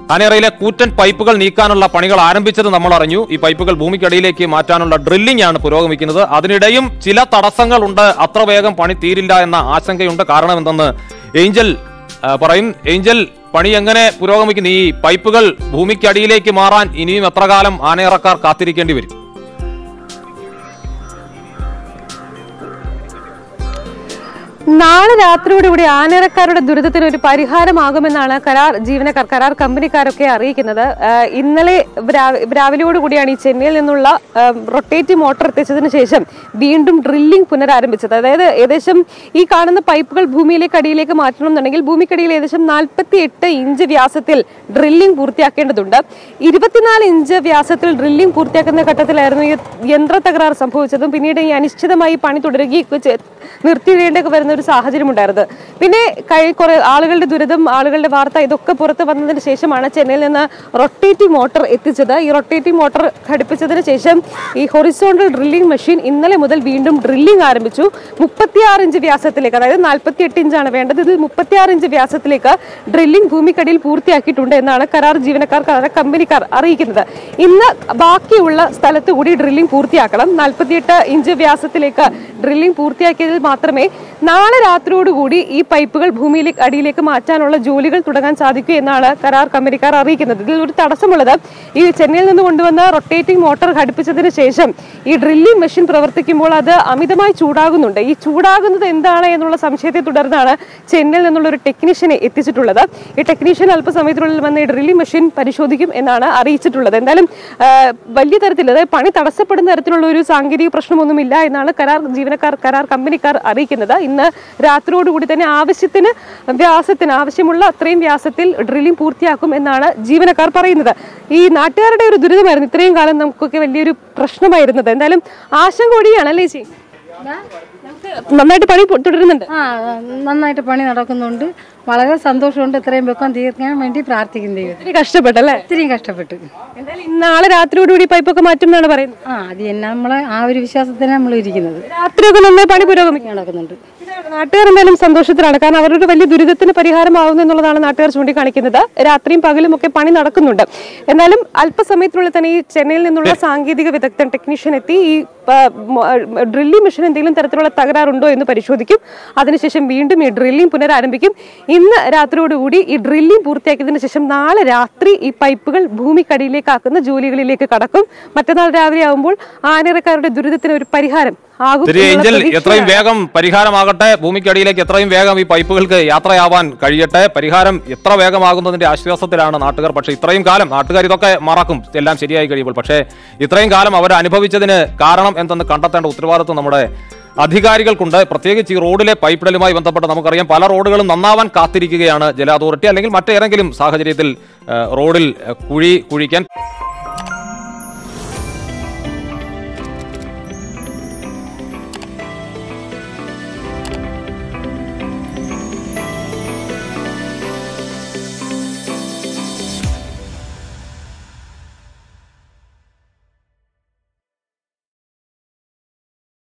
ആനേറയിലെ കൂറ്റൻ പൈപ്പുകൾ നീക്കാനുള്ള പണികൾ ആരംഭിച്ചത് നമ്മൾ അറിഞ്ഞു ഈ പൈപ്പുകൾ ഭൂമിക്കടിയിലേക്ക് മാറ്റാനുള്ള ഡ്രില്ലിംഗ് ആണ് പുരോഗമിക്കുന്നത് അതിനിടെയും ചില തടസ്സങ്ങളുണ്ട് അത്ര വേഗം പണി തീരില്ല എന്ന ആശങ്കയുണ്ട് കാരണം എന്തെന്ന് ഏഞ്ചൽ ആ, പറയും ഏഞ്ചൽ പണി എങ്ങനെ പുരോഗമിക്കുന്നു ഈ പൈപ്പുകൾ ഭൂമിക്കടിയിലേക്ക് മാറാൻ ഇനിയും എത്ര കാലം ആനയിറക്കാർ കാത്തിരിക്കേണ്ടി വരും നാളെ രാത്രിയോടുകൂടി ആനയിറക്കാരുടെ ദുരിതത്തിന് ഒരു പരിഹാരമാകുമെന്നാണ് കരാർ ജീവനക്കാർ കരാർ കമ്പനിക്കാരൊക്കെ അറിയിക്കുന്നത് ആഹ് ഇന്നലെ രാ- രാവിലെയോടുകൂടിയാണ് ഈ ചെന്നൈയിൽ നിന്നുള്ള റൊട്ടേറ്റീവ് മോട്ടോർ എത്തിച്ചതിന് ശേഷം വീണ്ടും ഡ്രില്ലിംഗ് പുനരാരംഭിച്ചത് അതായത് ഏകദേശം ഈ കാണുന്ന പൈപ്പുകൾ ഭൂമിയിലേക്ക് അടിയിലേക്ക് മാറ്റണം എന്നുണ്ടെങ്കിൽ ഭൂമിക്കടിയിൽ ഏകദേശം നാൽപ്പത്തി എട്ട് ഇഞ്ച് വ്യാസത്തിൽ ഡ്രില്ലിംഗ് പൂർത്തിയാക്കേണ്ടതുണ്ട് ഇരുപത്തിനാല് ഇഞ്ച് വ്യാസത്തിൽ ഡ്രില്ലിംഗ് പൂർത്തിയാക്കുന്ന ഘട്ടത്തിലായിരുന്നു ഈ യന്ത്ര തകരാറ് സംഭവിച്ചതും പിന്നീട് ഈ അനിശ്ചിതമായി പണി തുടരുകയൊക്കെ ചെ- നിർത്തിയിടേണ്ടൊക്കെ വരുന്ന ഒരു സാഹചര്യം ഉണ്ടായിരുന്നു പിന്നെ കഴി കുറെ ആളുകളുടെ ദുരിതം ആളുകളുടെ വാർത്ത ഇതൊക്കെ പുറത്ത് വന്നതിന് ശേഷമാണ് ചെന്നൈയിൽ നിന്ന് റൊട്ടേറ്റീവ് മോട്ടോർ എത്തിച്ചത് ഈ റൊട്ടേറ്റീവ് മോട്ടോർ ഘടിപ്പിച്ചതിന് ശേഷം ഈ ഹൊറിസോണ്ടൽ ഡ്രില്ലിംഗ് മെഷീൻ ഇന്നലെ മുതൽ വീണ്ടും ഡ്രില്ലിംഗ് ആരംഭിച്ചു മുപ്പത്തിയാറ് ഇഞ്ച് വ്യാസത്തിലേക്ക് അതായത് നാൽപ്പത്തി എട്ട് ഇഞ്ചാണ് വേണ്ടത് ഇതിൽ മുപ്പത്തിയാറ് ഇഞ്ച് വ്യാസത്തിലേക്ക് ഡ്രില്ലിംഗ് ഭൂമിക്കടിയിൽ പൂർത്തിയാക്കിയിട്ടുണ്ട് എന്നാണ് കരാർ ജീവനക്കാർ കരാർ കമ്പനിക്കാർ അറിയിക്കുന്നത് ഇന്ന് ബാക്കിയുള്ള സ്ഥലത്ത് കൂടി ഡ്രില്ലിംഗ് പൂർത്തിയാക്കണം നാൽപ്പത്തിയെട്ട് ഇഞ്ച് വ്യാസത്തിലേക്ക് ഡ്രില്ലിംഗ് പൂർത്തിയാക്കിയതിൽ മാത്രമേ നാളെ രാത്രിയോടുകൂടി ഈ പൈപ്പുകൾ ഭൂമിയിലേക്ക് അടിയിലേക്ക് മാറ്റാനുള്ള ജോലികൾ തുടങ്ങാൻ സാധിക്കൂ എന്നാണ് കരാർ കമ്പനിക്കാർ അറിയിക്കുന്നത് ഇതിൽ ഒരു തടസ്സമുള്ളത് ഈ ചെന്നൈയിൽ നിന്ന് കൊണ്ടുവന്ന റൊട്ടേറ്റിംഗ് മോട്ടോർ ഘടിപ്പിച്ചതിന് ശേഷം ഈ ഡ്രില്ലിംഗ് മെഷീൻ പ്രവർത്തിക്കുമ്പോൾ അത് അമിതമായി ചൂടാകുന്നുണ്ട് ഈ ചൂടാകുന്നത് എന്താണ് എന്നുള്ള സംശയത്തെ തുടർന്നാണ് ചെന്നൈയിൽ നിന്നുള്ള ഒരു ടെക്നീഷ്യനെ എത്തിച്ചിട്ടുള്ളത് ഈ ടെക്നീഷ്യൻ അല്പസമയത്തിനുള്ളിൽ വന്ന് ഈ ഡ്രില്ലിംഗ് മെഷീൻ പരിശോധിക്കും എന്നാണ് അറിയിച്ചിട്ടുള്ളത് എന്തായാലും ആ, വലിയ തരത്തിൽ അതായത് പണി തടസ്സപ്പെടുന്ന തരത്തിലുള്ള ഒരു സാങ്കേതിക പ്രശ്നമൊന്നുമില്ല എന്നാണ് കരാർ ജീവനക്കാർ കരാർ കമ്പനിക്കാർ അറിയിക്കുന്നത് ഇന്ന് രാത്രിയോടുകൂടി തന്നെ ആവശ്യത്തിന് വ്യാസത്തിന് ആവശ്യമുള്ള അത്രയും വ്യാസത്തിൽ ഡ്രില്ലിംഗ് പൂർത്തിയാക്കും എന്നാണ് ജീവനക്കാർ പറയുന്നത് ഈ നാട്ടുകാരുടെ ഒരു ദുരിതമായിരുന്നു ഇത്രയും കാലം നമുക്കൊക്കെ വലിയൊരു പ്രശ്നമായിരുന്നത് എന്തായാലും ആശങ്ക കൂടിയാണ് അല്ലേ ചേച്ചി നമുക്ക് നന്നായിട്ട് പണി പൊ- തുടരുന്നുണ്ട് ആ നന്നായിട്ട് പണി നടക്കുന്നുണ്ട് വളരെ സന്തോഷമുണ്ട് ഇത്രയും വെക്കം തീർക്കാൻ വേണ്ടി പ്രാർത്ഥിക്കും ദൈവം ഒത്തിരി കഷ്ടപ്പെട്ടല്ലേ ഇത്രയും കഷ്ടപ്പെട്ട് എന്തായാലും ഇന്ന് നാളെ രാത്രിയോടുകൂടി പൈപ്പൊക്കെ മാറ്റും എന്നാണ് പറയുന്നത് ആ അത് തന്നെ നമ്മളെ ആ ഒരു വിശ്വാസത്തിനാണ് നമ്മൾ ഇരിക്കുന്നത് രാത്രിയൊക്കെ നന്നായി പണി പുരോഗമിക്കും നടക്കുന്നുണ്ട് നാട്ടുകാർ എന്തായാലും സന്തോഷത്തിലാണ് കാരണം അവരുടെ വലിയ ദുരിതത്തിന് പരിഹാരമാവുന്നു എന്നുള്ളതാണ് നാട്ടുകാർ ചൂണ്ടിക്കാണിക്കുന്നത് രാത്രിയും പകലും ഒക്കെ പണി നടക്കുന്നുണ്ട് എന്നാലും അല്പസമയത്തിനുള്ളിൽ തന്നെ ഈ ചെന്നൈയിൽ നിന്നുള്ള സാങ്കേതിക വിദഗ്ധൻ ടെക്നീഷ്യൻ എത്തി ഈ ഡ്രില്ലിംഗ് മെഷീൻ എന്തെങ്കിലും തരത്തിലുള്ള തകരാറുണ്ടോ എന്ന് പരിശോധിക്കും അതിനുശേഷം വീണ്ടും ഈ ഡ്രില്ലിംഗ് പുനരാരംഭിക്കും ഇന്ന് രാത്രിയോടുകൂടി ഈ ഡ്രില്ലിംഗ് പൂർത്തിയാക്കിയതിനു ശേഷം നാളെ രാത്രി ഈ പൈപ്പുകൾ ഭൂമിക്കടിയിലേക്ക് ആക്കുന്ന ജോലികളിലേക്ക് കടക്കും മറ്റന്നാൾ രാവിലെ ആകുമ്പോൾ ആനിറക്കാരുടെ ദുരിതത്തിന് ഒരു പരിഹാരം ആകും ശരി എന്നുള്ള ഏഞ്ചൽ പ്രതീക്ഷയാണ്. എത്രയും വേഗം പരിഹാരമാകട്ടെ ഭൂമിക്കടിയിലേക്ക് എത്രയും വേഗം ഈ പൈപ്പുകൾക്ക് യാത്രയാവാൻ കഴിയട്ടെ പരിഹാരം എത്ര വേഗമാകുന്നതിന്റെ ആശ്വാസത്തിലാണ് നാട്ടുകാർ പക്ഷേ ഇത്രയും കാലം നാട്ടുകാർ ഇതൊക്കെ മറക്കും എല്ലാം ശരിയായി കഴിയുമ്പോൾ പക്ഷേ ഇത്രയും കാലം അവർ അനുഭവിച്ചതിന് കാരണം എന്തെന്ന് കണ്ടെത്തേണ്ട ഉത്തരവാദിത്വം നമ്മുടെ അധികാരികൾക്കുണ്ട് പ്രത്യേകിച്ച് ഈ റോഡിലെ പൈപ്പിടലുമായി ബന്ധപ്പെട്ട് നമുക്കറിയാം പല റോഡുകളും നന്നാവാൻ കാത്തിരിക്കുകയാണ് ജല അതോറിറ്റി അല്ലെങ്കിൽ മറ്റേതെങ്കിലും സാഹചര്യത്തിൽ ഏഹ്, റോഡിൽ ഏഹ്, കുഴി കുഴിക്കാൻ